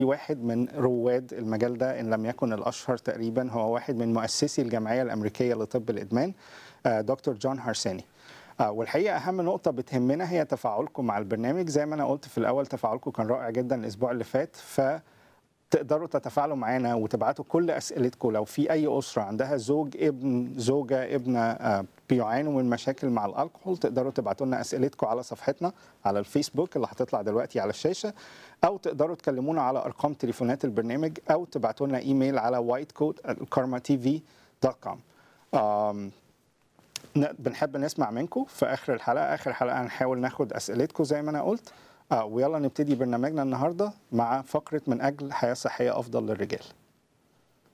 واحد من رواد المجال ده ان لم يكن الاشهر تقريبا هو واحد من مؤسسي الجمعيه الامريكيه لطب الادمان آه، دكتور جون هارساني آه، والحقيقه اهم نقطه بتهمنا هي تفاعلكم مع البرنامج زي ما انا قلت في الاول تفاعلكم كان رائع جدا الاسبوع اللي فات ف تقدروا تتفاعلوا معانا وتبعتوا كل اسئلتكم لو في اي اسره عندها زوج ابن زوجه ابنه آه، بيعانوا من مشاكل مع الالكحول تقدروا تبعتوا لنا اسئلتكم على صفحتنا على الفيسبوك اللي هتطلع دلوقتي على الشاشه او تقدروا تكلمونا على ارقام تليفونات البرنامج او تبعتوا لنا ايميل على whitecoat@karmatv.com آم، ن- بنحب نسمع منكم في اخر الحلقه اخر حلقه هنحاول ناخد اسئلتكم زي ما انا قلت آه ويلا نبتدي برنامجنا النهارده مع فقره من اجل حياه صحيه افضل للرجال